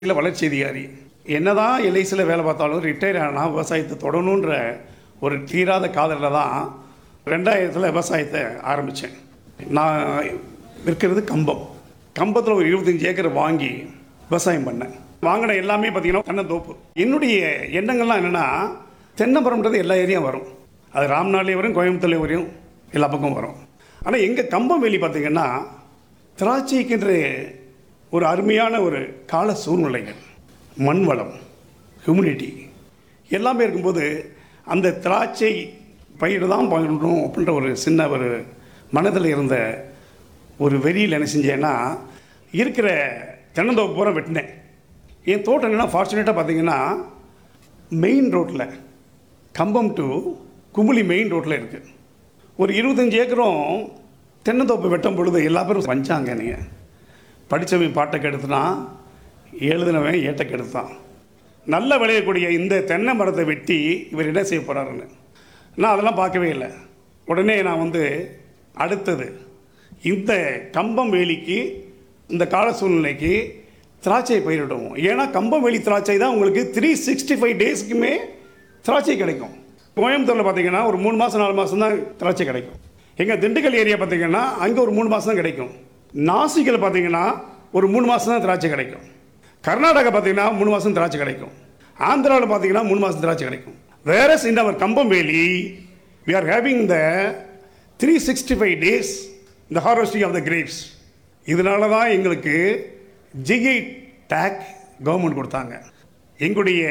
இல்லை வளர்ச்சி அதிகாரி என்னதான் எல்ஐசியில் வேலை பார்த்தாலும் ரிட்டையர் ஆனால் விவசாயத்தை தொடரணுன்ற ஒரு தீராத காதலில் தான் ரெண்டாயிரத்தில் விவசாயத்தை ஆரம்பித்தேன் நான் விற்கிறது கம்பம் கம்பத்தில் ஒரு இருபத்தஞ்சி ஏக்கர் வாங்கி விவசாயம் பண்ணேன் வாங்கின எல்லாமே பார்த்தீங்கன்னா தென்னந்தோப்பு என்னுடைய எண்ணங்கள்லாம் என்னென்னா தென்னமரம்ன்றது எல்லா ஏரியாவும் வரும் அது ராம்நாள்லேயும் வரும் கோயம்புத்தூர்லேயும் வரும் எல்லா பக்கமும் வரும் ஆனால் எங்கள் கம்பம் வேலி பார்த்தீங்கன்னா திராட்சைக்கென்று ஒரு அருமையான ஒரு கால சூழ்நிலைகள் மண் வளம் ஹியூமினிட்டி எல்லாமே இருக்கும்போது அந்த திராட்சை பயிர் தான் பண்ணணும் அப்படின்ற ஒரு சின்ன ஒரு மனதில் இருந்த ஒரு வெறியில் என்ன செஞ்சேன்னா இருக்கிற தென்னந்தோப்பு பூரா வெட்டினேன் என் தோட்டம் என்னன்னா ஃபார்ச்சுனேட்டாக பார்த்தீங்கன்னா மெயின் ரோட்டில் கம்பம் டு குமுளி மெயின் ரோட்டில் இருக்குது ஒரு இருபத்தஞ்சி ஏக்கரும் தென்னந்தோப்பு வெட்டும் பொழுது எல்லா பேரும் வஞ்சாங்க நீங்கள் படித்தவன் பாட்டை கெடுத்துனான் எழுதினவன் ஏட்டை கெடுத்தான் நல்ல விளையக்கூடிய இந்த தென்னை மரத்தை வெட்டி இவர் என்ன செய்ய போகிறாருன்னு நான் அதெல்லாம் பார்க்கவே இல்லை உடனே நான் வந்து அடுத்தது இந்த கம்பம் வேலிக்கு இந்த கால சூழ்நிலைக்கு திராட்சை பயிரிடுவோம் ஏன்னா கம்பம் வேலி திராட்சை தான் உங்களுக்கு த்ரீ சிக்ஸ்டி ஃபைவ் டேஸ்க்குமே திராட்சை கிடைக்கும் கோயம்புத்தூரில் பார்த்தீங்கன்னா ஒரு மூணு மாதம் நாலு மாதம் தான் திராட்சை கிடைக்கும் எங்கள் திண்டுக்கல் ஏரியா பார்த்தீங்கன்னா அங்கே ஒரு மூணு மாதம் தான் கிடைக்கும் நாசிக்கில் பார்த்தீங்கன்னா ஒரு மூணு மாதம் தான் திராட்சை கிடைக்கும் கர்நாடகா பார்த்தீங்கன்னா மூணு மாதம் திராட்சை கிடைக்கும் ஆந்திராவில் பார்த்தீங்கன்னா மூணு மாதம் திராட்சை கிடைக்கும் வேற இந்த our Cumbum valley we are having the three sixty five days இந்த ஹார்வெஸ்டிங் ஆஃப் த கிரேப்ஸ் இதனால தான் எங்களுக்கு ஜிஐ டேக் கவர்மெண்ட் கொடுத்தாங்க எங்களுடைய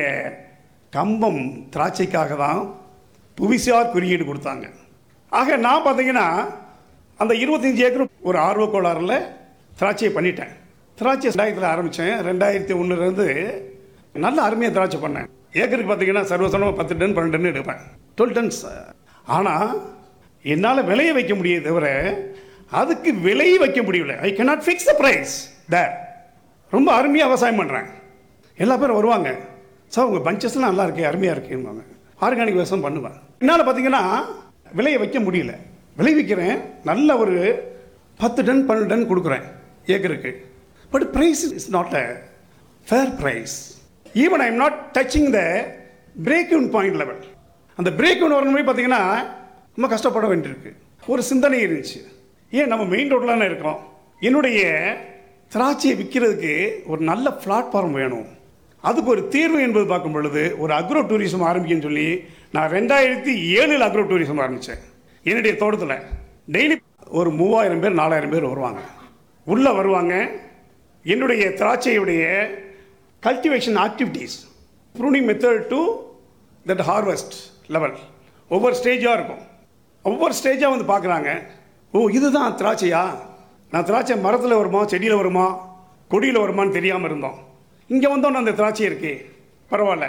கம்பம் திராட்சைக்காக தான் புவிசார் குறியீடு கொடுத்தாங்க ஆக நான் பார்த்தீங்கன்னா அந்த இருபத்தஞ்சி ஏக்கர் ஒரு ஆர்வ கோளாறில் திராட்சையை பண்ணிட்டேன் திராட்சை ரெண்டாயிரத்தில் ஆரம்பித்தேன் ரெண்டாயிரத்தி ஒன்றுலேருந்து நல்ல அருமையாக திராட்சை பண்ணேன் ஏக்கருக்கு பார்த்தீங்கன்னா சர்வசனமாக பத்து டன் பன்னெண்டு டன் எடுப்பேன் டுவெல் டன்ஸ் ஆனால் என்னால் விலையை வைக்க முடியுது தவிர அதுக்கு விலை வைக்க முடியல I cannot fix the price there ரொம்ப அருமையாக விவசாயம் பண்ணுறேன் எல்லா பேரும் வருவாங்க சார் உங்கள் பஞ்சஸ்லாம் நல்லா இருக்கு அருமையாக இருக்குவாங்க ஆர்கானிக் விவசாயம் பண்ணுவேன் என்னால் பார்த்தீங்கன்னா விலையை வைக்க முடியல விளைவிக்கிறேன் நல்ல ஒரு பத்து டன் பன்னெண்டு டன் கொடுக்குறேன் ஏக்கருக்கு but price is not a fair price even I am not touching the break even point level அந்த பிரேக் இன் வரணுமே பார்த்தீங்கன்னா ரொம்ப கஷ்டப்பட வேண்டியிருக்கு ஒரு சிந்தனை இருந்துச்சு ஏன் நம்ம மெயின் ரோட்டில் இருக்கோம் என்னுடைய திராட்சையை விற்கிறதுக்கு ஒரு நல்ல பிளாட்ஃபார்ம் வேணும் அதுக்கு ஒரு தீர்வு என்பது பார்க்கும் பொழுது ஒரு அக்ரோ டூரிசம் ஆரம்பிக்கன்னு சொல்லி நான் ரெண்டாயிரத்தி ஏழில் அக்ரோ டூரிசம் ஆரம்பித்தேன் என்னுடைய தோட்டத்தில் டெய்லி ஒரு மூவாயிரம் பேர் நாலாயிரம் பேர் வருவாங்க உள்ளே வருவாங்க என்னுடைய திராட்சையுடைய cultivation activities pruning method to that harvest level ஒவ்வொரு ஸ்டேஜாக இருக்கும் ஒவ்வொரு ஸ்டேஜாக வந்து பார்க்குறாங்க ஓ இதுதான் திராட்சையா நான் திராட்சை மரத்தில் வருமா செடியில் வருமா கொடியில் வருமான்னு தெரியாமல் இருந்தோம் இங்கே வந்தோன்னே அந்த திராட்சை இருக்கே பரவாயில்ல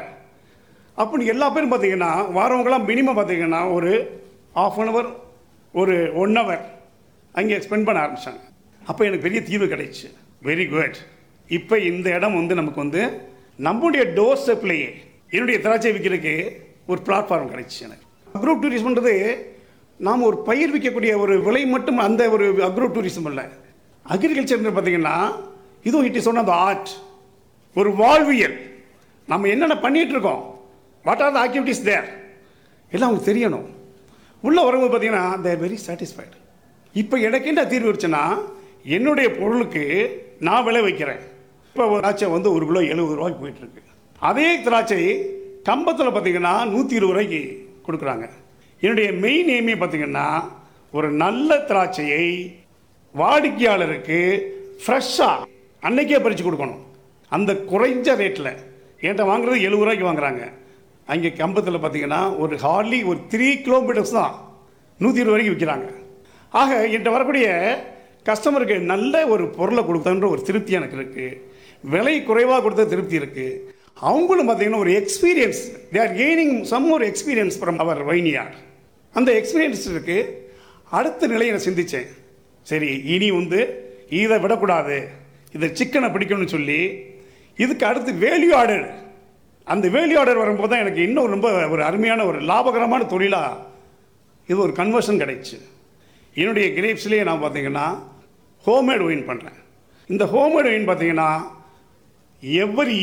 அப்படி எல்லா பேரும் பார்த்தீங்கன்னா வாரவங்களாம் மினிமம் பார்த்தீங்கன்னா ஒரு ஆஃப் அன் ஹவர் ஒரு ஒன் ஹவர் அங்கே ஸ்பெண்ட் பண்ண ஆரம்பித்தாங்க அப்போ எனக்கு பெரிய தீர்வு கிடைச்சு வெரி குட் இப்போ இந்த இடம் வந்து நமக்கு வந்து நம்முடைய டோர் ஸ்டெப்லேயே என்னுடைய திராட்சை விற்கிறதுக்கு ஒரு பிளாட்ஃபார்ம் கிடைச்சு எனக்கு அக்ரோ டூரிசம்ன்றது நாம் ஒரு பயிர் விற்கக்கூடிய ஒரு விலை மட்டும் அந்த ஒரு அக்ரோ டூரிசம் இல்லை அக்ரிகல்ச்சர்னு பார்த்தீங்கன்னா இதுவும் it is one of art ஒரு வாழ்வியல் நம்ம என்னென்ன பண்ணிட்டு இருக்கோம் what are the activities there எல்லாம் அவங்களுக்கு தெரியணும் உள்ளே வரும்போது பார்த்தீங்கன்னா தேர் வெரி சாட்டிஸ்ஃபைடு இப்போ எனக்கு என்ன தீர்வு இருந்துச்சுன்னா என்னுடைய பொருளுக்கு நான் விலை வைக்கிறேன் இப்போ ஒரு திராட்சை வந்து ஒரு கிலோ எழுபது ரூபாய்க்கு போயிட்டுருக்கு அதே திராட்சை கம்பத்தில் பார்த்தீங்கன்னா நூற்றி இருபது ரூபாய்க்கு கொடுக்குறாங்க என்னுடைய மெயின் எய்மே பார்த்தீங்கன்னா ஒரு நல்ல திராட்சையை வாடிக்கையாளருக்கு ஃப்ரெஷ்ஷாக அன்னைக்கே பறித்து கொடுக்கணும் அந்த குறைஞ்ச ரேட்டில் என்கிட்ட வாங்குறது எழுபது ரூபாய்க்கு வாங்குறாங்க அங்கே கம்பத்தில் பார்த்தீங்கன்னா ஒரு ஹார்ட்லி ஒரு த்ரீ கிலோமீட்டர்ஸ் தான் நூற்றி இருபது வரைக்கும் விற்கிறாங்க ஆக என்கிட்ட வரக்கூடிய கஸ்டமருக்கு நல்ல ஒரு பொருளை கொடுத்தன்ற ஒரு திருப்தி எனக்கு இருக்குது விலை குறைவாக கொடுத்த திருப்தி இருக்குது அவங்களும் பார்த்தீங்கன்னா ஒரு experience they are gaining some ஒரு எக்ஸ்பீரியன்ஸ் ஃப்ரம் அவர் வைனியார் அந்த எக்ஸ்பீரியன்ஸ் இருக்குது அடுத்த நிலையை நான் சிந்தித்தேன் சரி இனி வந்து இதை விடக்கூடாது இதை சிக்கனை பிடிக்கணும்னு சொல்லி இதுக்கு அடுத்து வேல்யூ ஆர்டர் அந்த வேல்யூ ஆர்டர் வரும்போது தான் எனக்கு இன்னும் ரொம்ப ஒரு அருமையான ஒரு லாபகரமான தொழிலாக இது ஒரு கன்வர்ஷன் கிடைச்சு என்னுடைய கிரேப்ஸ்லேயே நான் பார்த்தீங்கன்னா ஹோம்மேட் ஒயின் பண்ணுறேன் இந்த ஹோம்மேட் ஒயின் பார்த்தீங்கன்னா எவ்வரி